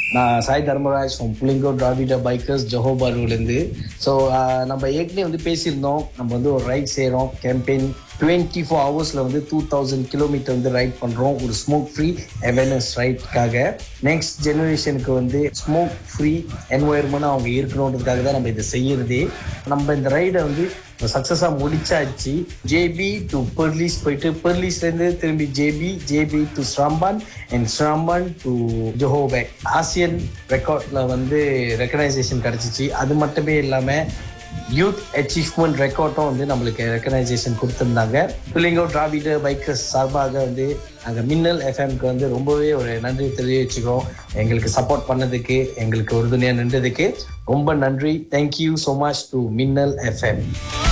நான் சாய் தர்மராஜ் ஃப்ரம் புலிங்கோ டிராவிட பைக்கர்ஸ் ஜஹோபாருலேருந்து ஸோ நம்ம ஏற்கனவே வந்து பேசியிருந்தோம் நம்ம வந்து ஒரு ரைட் செய்கிறோம் கேம்பெயின் டுவெண்ட்டி ஃபோர் ஹவர்ஸில் வந்து டூ தௌசண்ட் கிலோமீட்டர் வந்து ரைட் பண்ணுறோம் ஒரு ஸ்மோக் ஃப்ரீ அவேர்னஸ் ரைட்காக நெக்ஸ்ட் ஜெனரேஷனுக்கு வந்து ஸ்மோக் ஃப்ரீ என்வாயர்மெண்ட் அவங்க இருக்கணுன்றதுக்காக தான் நம்ம இதை செய்யறதே நம்ம இந்த ரைடை வந்து சக்ஸஸாக முடிச்சாச்சு ஜேபி டு பெர்லிஸ் போயிட்டு பெர்லிஸ்லேருந்து திரும்பி JB JB to Seremban and Seremban to ஜோஹோபேக் ஆசியன் ரெக்கார்டில் வந்து ரெக்கனைசேஷன் கிடச்சிச்சு அது மட்டுமே இல்லாமல் யூத் அச்சீவ்மெண்ட் ரெக்கார்டும் வந்து நம்மளுக்கு ரெக்கனைசேஷன் கொடுத்துருந்தாங்க பிள்ளைங்கோ டிராவிட பைக்கர்ஸ் சார்பாக வந்து நாங்கள் மின்னல் எஃப்எம்க்கு வந்து ரொம்பவே ஒரு நன்றி தெரிவிச்சுக்கிறோம் எங்களுக்கு சப்போர்ட் பண்ணதுக்கு எங்களுக்கு உறுதுணையாக நின்றதுக்கு ரொம்ப நன்றி thank you so much to Minnal FM